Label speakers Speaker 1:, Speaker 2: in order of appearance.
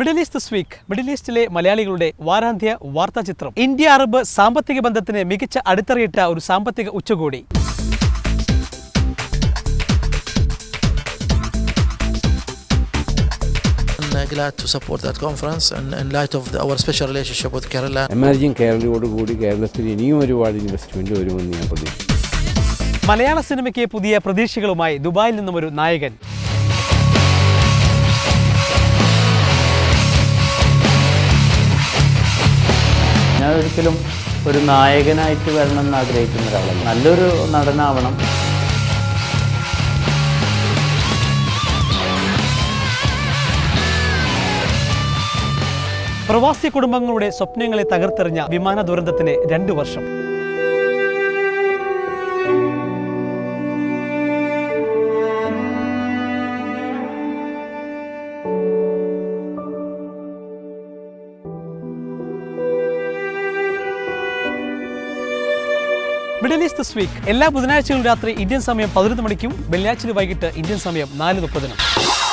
Speaker 1: Middle east this week middle ഈസ്റ്റിലെ മലയാളികളുടെ വാരാന്ത്യ വാർത്താ ചിത്രം ഇന്ത്യ അറബ് സാമ്പത്തിക ബന്ധത്തിന് മികച്ച അടിത്തറയിട്ട ഒരു സാമ്പത്തിക ഉച്ചകോടി
Speaker 2: I'm glad to support that conference and in light of the, our special relationship with Kerala.
Speaker 3: Emerging കേരളയോട് കൂടി കേരളത്തിൽ ഇനിയും ഒരുപാട് ഇൻവെസ്റ്റ്മെന്റ് വരുമെന്ന് ഞാൻ പ്രതീക്ഷിക്കുന്നു
Speaker 1: മലയാള സിനിമയ്ക്ക് പുതിയ പ്രതീക്ഷകളുമായി ദുബായിൽ നിന്നും ഒരു നായകൻ
Speaker 4: ഞാൻ ഒരിക്കലും ഒരു നായകനായിട്ട് വരണം എന്ന് ആഗ്രഹിക്കുന്ന ഒരാളല്ല നല്ലൊരു നടനാവണം
Speaker 1: പ്രവാസി കുടുംബങ്ങളുടെ സ്വപ്നങ്ങളെ തകർത്തെറിഞ്ഞ വിമാന ദുരന്തത്തിന് രണ്ടു വർഷം മിഡിൽ ഈസ്റ്റ് ദിസ് വീക്ക് എല്ലാ ബുധനാഴ്ചകളും രാത്രി ഇന്ത്യൻ സമയം പതിനൊന്ന് മണിക്കും വെള്ളിയാഴ്ച വൈകിട്ട് ഇന്ത്യൻ സമയം നാല് മുപ്പതിനും